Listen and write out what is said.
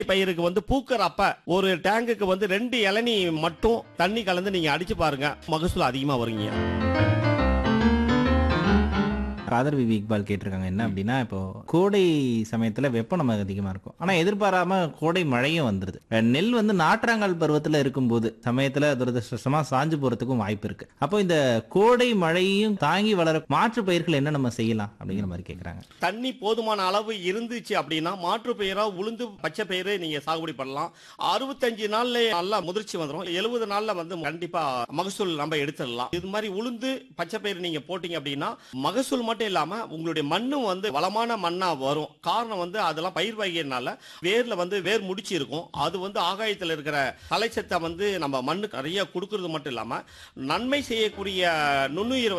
பயிருக்கு வந்து பூக்கறப்ப ஒரு டேங்குக்கு வந்து ரெண்டு இளநீ மட்டும் தண்ணி கலந்து நீங்க அடிச்சு பாருங்க மகசூல் அதிகமா வருங்க காதர் விவி இக்பால் கேட்டிருக்காங்க என்ன அப்படின்னா இப்போ கோடை சமயத்துல வெப்பம் நமக்கு அதிகமா இருக்கும் ஆனா எதிர்பாராம கோடை மழையும் வந்துருது அஹ் நெல் வந்து நாற்றாங்கால் பருவத்துல இருக்கும்போது சமயத்துல துரதிருஷ்டமா சாஞ்சு போறதுக்கும் வாய்ப்பு இருக்கு அப்போ இந்த கோடை மழையும் தாங்கி வளர மாற்று பயிர்கள் என்ன நம்ம செய்யலாம் அப்படிங்கிற மாதிரி கேக்குறாங்க தண்ணி போதுமான அளவு இருந்துச்சு அப்படின்னா மாற்று பயிரா உளுந்து பச்சை பயிறு நீங்க சாகுபடி பண்ணலாம் அறுபத்தஞ்சு நாள்ல நல்லா முதிர்ச்சி வந்துடும் எழுபது நாள்ல வந்து கண்டிப்பா மகசூல் நம்ம எடுத்துடலாம் இது மாதிரி உளுந்து பச்சை பயிறு நீங்க போட்டீங்க அப்படின்னா மகசூல் மட்டும் இல்லாம உங்களுடைய மண்ணும் வந்து வளமான மண்ணா வரும் காரணம் வந்து அதெல்லாம் பயிர் வகையினால வேர்ல வந்து வேர் முடிச்சு இருக்கும் அது வந்து ஆகாயத்துல இருக்கிற தலைச்சத்தை வந்து நம்ம மண்ணுக்கு நிறைய கொடுக்கறது மட்டும் இல்லாம நன்மை செய்யக்கூடிய நுண்ணுயிர்